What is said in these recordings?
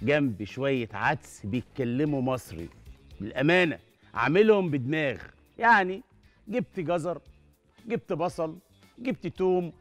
جنب شويه عدس بيتكلموا مصري بالامانه عاملهم بدماغ يعني جبت جزر جبت بصل جبت توم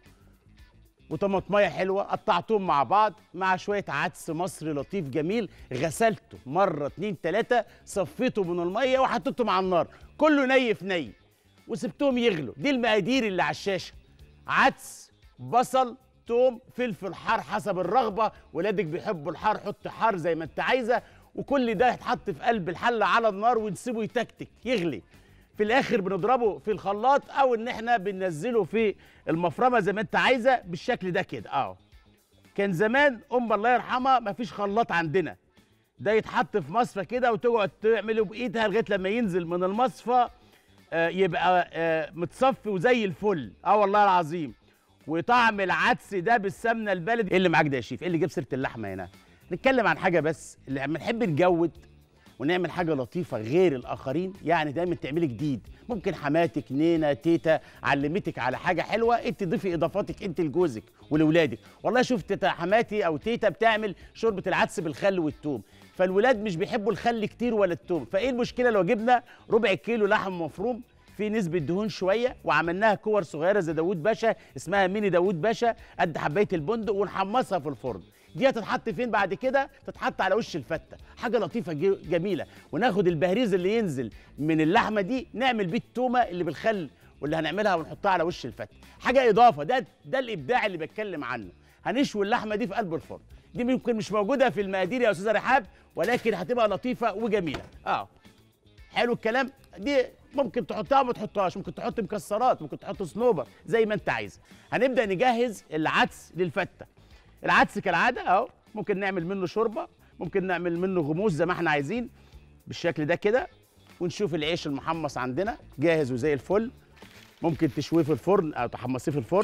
وطماطميه حلوه قطعتهم مع بعض مع شويه عدس مصري لطيف جميل غسلته مره اتنين تلاته صفيته من الميه وحطيتهم على النار كله ني في ني وسبتهم يغلوا دي المقادير اللي على الشاشه عدس بصل توم فلفل حار حسب الرغبه ولادك بيحبوا الحار حط حار زي ما انت عايزه وكل ده يتحط في قلب الحله على النار ونسيبه يتكتك يغلي في الاخر بنضربه في الخلاط او ان احنا بننزله في المفرمه زي ما انت عايزه بالشكل ده كده اه كان زمان ام الله يرحمها ما فيش خلاط عندنا ده يتحط في مصفى كده وتقعد تعمله بايدها لغايه لما ينزل من المصفى آه يبقى آه متصفي وزي الفل اه والله العظيم وطعم العدس ده بالسمنه البلدي ايه اللي معاك ده يا شيف ايه اللي جاب سيره اللحمه هنا نتكلم عن حاجه بس اللي لما نحب نجود ونعمل حاجه لطيفه غير الاخرين يعني دايما تعملي جديد ممكن حماتك نينا تيتا علمتك على حاجه حلوه انت ضيفي اضافاتك انت لجوزك ولولادك والله شفت تيتا حماتي او تيتا بتعمل شوربه العدس بالخل والثوم فالولاد مش بيحبوا الخل كتير ولا الثوم فايه المشكله لو جبنا ربع كيلو لحم مفروم في نسبة دهون شوية وعملناها كور صغيرة زي داوود باشا اسمها ميني داوود باشا قد حباية البندق ونحمصها في الفرن دي هتتحط فين بعد كده تتحط على وش الفته حاجه لطيفه جي- جميله وناخد البهريز اللي ينزل من اللحمه دي نعمل بيه التومه اللي بالخل واللي هنعملها ونحطها على وش الفته حاجه اضافه ده ده الابداع اللي بتكلم عنه هنشوي اللحمه دي في قلب الفرن دي ممكن مش موجوده في المقادير يا استاذه رحاب ولكن هتبقى لطيفه وجميله اه حلو الكلام دي ممكن تحطها وما تحطهاش ممكن تحط مكسرات ممكن تحط صنوبر زي ما انت عايز هنبدا نجهز العدس للفته العدس كالعاده اهو ممكن نعمل منه شوربه ممكن نعمل منه غموس زي ما احنا عايزين بالشكل ده كده ونشوف العيش المحمص عندنا جاهز وزي الفل ممكن تشويه في الفرن او تحمصيه في الفرن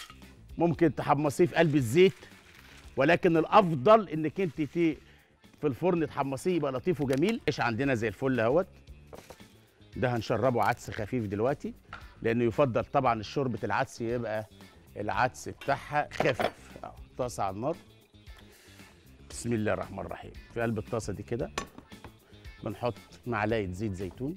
ممكن تحمصيه في قلب الزيت ولكن الافضل انك انت تي في الفرن تحمصيه يبقى لطيف وجميل العيش عندنا زي الفل اهوت ده هنشربه عدس خفيف دلوقتي لانه يفضل طبعا شوربه العدس يبقى العدس بتاعها خفيف اهو طاسه على النار بسم الله الرحمن الرحيم في قلب الطاسه دي كده بنحط معلقه زيت زيتون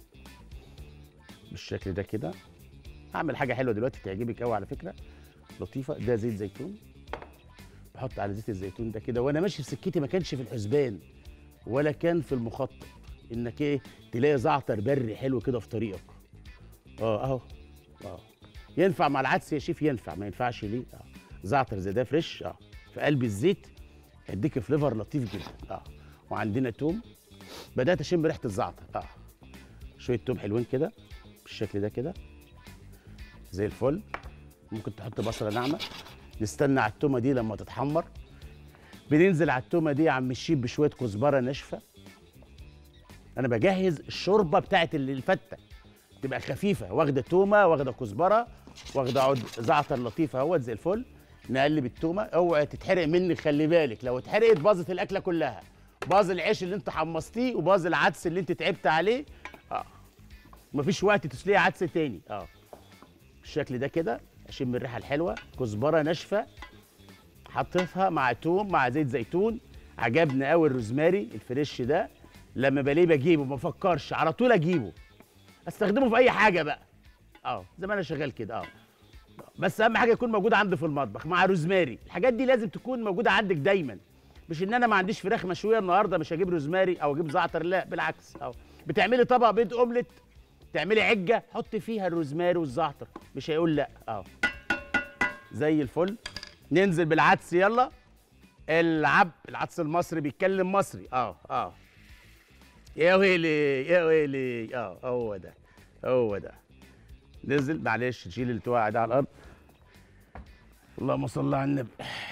بالشكل ده كده هعمل حاجه حلوه دلوقتي تعجبك قوي على فكره لطيفه ده زيت زيتون بحط على زيت الزيتون ده كده وانا ماشي في سكتي ما كانش في الحسبان ولا كان في المخطط انك ايه تلاقي زعتر بري حلو كده في طريقك اه اهو اه ينفع مع العدس يا شيف ينفع ما ينفعش ليه اه زعتر زي ده فريش اه في قلب الزيت يديك فليفر لطيف جدا اه وعندنا توم بدات اشم ريحه الزعتر اه شويه توم حلوين كده بالشكل ده كده زي الفل ممكن تحط بصله ناعمه نستنى على التومه دي لما تتحمر بننزل على التومه دي يا عم الشيف بشويه كزبره ناشفه انا بجهز الشوربه بتاعت ال- الفته تبقى خفيفه واخده تومه واخده كزبره واخده عود زعتر لطيف اهوت زي الفل نقلب التومه اوعى تتحرق منك خلي بالك لو اتحرقت باظت الاكله كلها باظ العيش اللي انت حمصتيه وباظ العدس اللي انت تعبت عليه اه مفيش وقت تسليه عدس تاني اه بالشكل ده كده اشم الريحه الحلوه كزبره ناشفه حطيتها مع توم مع زيت زيتون عجبني قوي الروزماري الفريش ده لما بلاقيه بجيبه ما بفكرش على طول اجيبه استخدمه في اي حاجه بقى اه زي ما انا شغال كده اه بس اهم حاجه يكون موجود عندي في المطبخ مع روزماري الحاجات دي لازم تكون موجوده عندك دايما مش ان انا ما عنديش فراخ مشويه النهارده مش هجيب روزماري او اجيب زعتر لا بالعكس اه بتعملي طبق بيض اومليت تعملي عجه حطي فيها الروزماري والزعتر مش هيقول لا اه زي الفل ننزل بالعدس يلا العب العدس المصري بيتكلم مصري اه اه يا ويلي يا ويلي اه هو ده هو ده نزل معلش شيل اللي توقع ده على الارض اللهم صل على النبي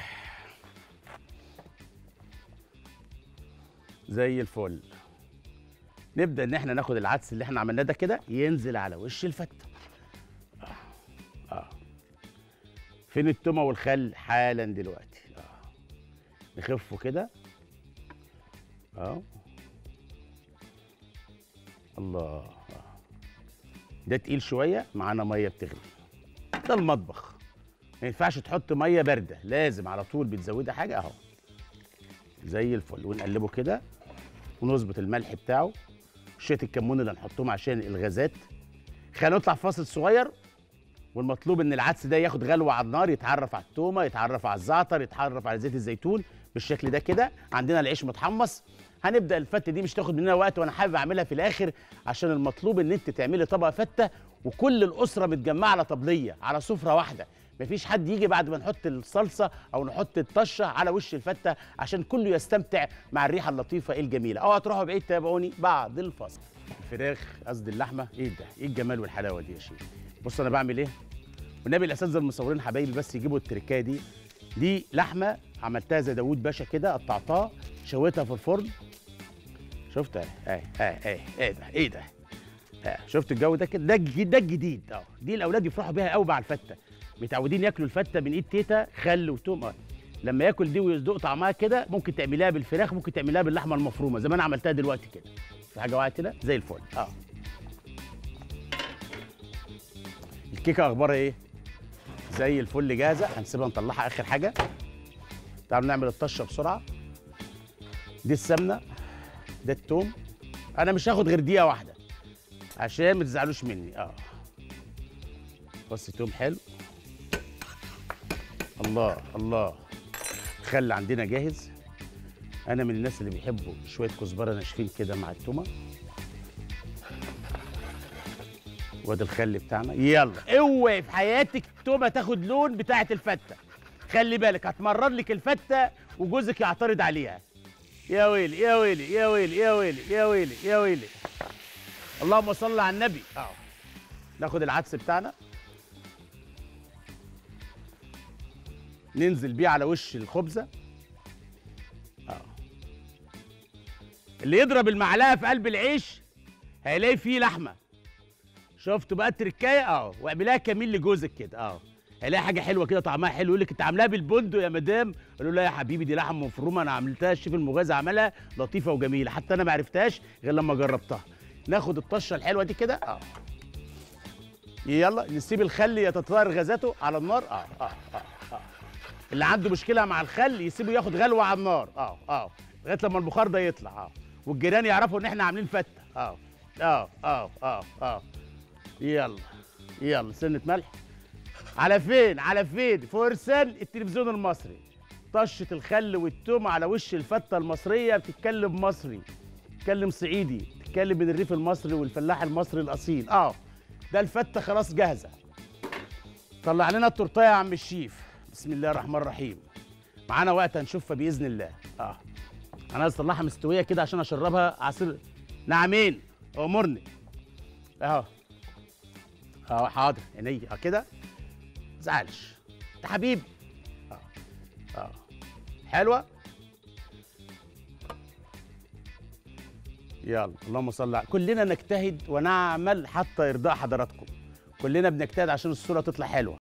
زي الفل نبدا ان احنا ناخد العدس اللي احنا عملناه ده كده ينزل على وش الفته اه اه فين التومه والخل حالا دلوقتي اه نخفه كده اه الله آه. ده تقيل شويه معانا ميه بتغلي ده المطبخ ما ينفعش تحط ميه بارده لازم على طول بتزودها حاجه اهو زي الفل ونقلبه كده ونظبط الملح بتاعه شويه الكمون اللي هنحطهم عشان الغازات خلينا نطلع فاصل صغير والمطلوب ان العدس ده ياخد غلوه على النار يتعرف على التومه يتعرف على الزعتر يتعرف على زيت الزيتون بالشكل ده كده عندنا العيش متحمص هنبدا الفته دي مش تاخد مننا وقت وانا حابب اعملها في الاخر عشان المطلوب ان انت تعملي طبق فته وكل الاسره متجمعه على طبليه على سفره واحده مفيش حد يجي بعد ما نحط الصلصه او نحط الطشه على وش الفته عشان كله يستمتع مع الريحه اللطيفه الجميله اوعى تروحوا بعيد تابعوني بعد الفاصل الفراخ قصدي اللحمه ايه ده ايه الجمال والحلاوه دي يا شيخ بص انا بعمل ايه والنبي الاساتذه المصورين حبايبي بس يجيبوا التركايه دي دي لحمه عملتها زي داوود باشا كده قطعتها شويتها في الفرن شفت اهي اهي اهي ايه ده ايه ده آه، شفت الجو ده كده ده الجديد ده الجديد اه دي الاولاد يفرحوا بيها قوي مع الفته متعودين ياكلوا الفته من ايد تيتا خل وتوم اه لما ياكل دي ويصدق طعمها كده ممكن تعمليها بالفراخ ممكن تعمليها باللحمه المفرومه زي ما انا عملتها دلوقتي كده في حاجه وقعت كده زي الفل اه الكيكه اخبارها ايه زي الفل جاهزه هنسيبها نطلعها اخر حاجه تعالوا نعمل الطشه بسرعه دي السمنه ده التوم انا مش هاخد غير دقيقه واحده عشان ما تزعلوش مني اه بص توم حلو الله الله خل عندنا جاهز انا من الناس اللي بيحبوا شويه كزبره ناشفين كده مع التومه وادي الخل بتاعنا يلا اوعي في حياتك التومه تاخد لون بتاعه الفته خلي بالك هتمرر لك الفته وجوزك يعترض عليها يا ويلي يا ويلي يا ويلي يا ويلي يا ويلي يا ويلي اللهم صل على النبي اه ناخد العدس بتاعنا ننزل بيه على وش الخبزه اه اللي يضرب المعلقه في قلب العيش هيلاقي فيه لحمه شفتوا بقى التركايه اه واعملها كمين لجوزك كده اه هيلاقي حاجه حلوه كده طعمها حلو يقول لك انت عاملاها بالبندق يا مدام قالوا لا يا حبيبي دي لحم مفرومه انا عملتها الشيف المغازي عملها لطيفه وجميله حتى انا ما عرفتهاش غير لما جربتها ناخد الطشه الحلوه دي كده اه يلا نسيب الخل يتطهر غازاته على النار اه اه اه, آه. اللي عنده مشكله مع الخل يسيبه ياخد غلوه على النار اه اه لغايه لما البخار ده يطلع اه والجيران يعرفوا ان احنا عاملين فته اه اه اه اه اه يلا يلا سنه ملح على فين على فين فرسان التلفزيون المصري طشه الخل والتوم على وش الفته المصريه بتتكلم مصري بتتكلم صعيدي بتتكلم من الريف المصري والفلاح المصري الاصيل اه ده الفته خلاص جاهزه طلع لنا التورتيه يا عم الشيف بسم الله الرحمن الرحيم معانا وقت هنشوفها باذن الله اه انا عايز اطلعها مستويه كده عشان اشربها عصير نعمين امرني اهو اه حاضر عينيا اه كده تزعلش انت حبيبي اه اه حلوه يلا اللهم صل على كلنا نجتهد ونعمل حتى يرضى حضراتكم كلنا بنجتهد عشان الصوره تطلع حلوه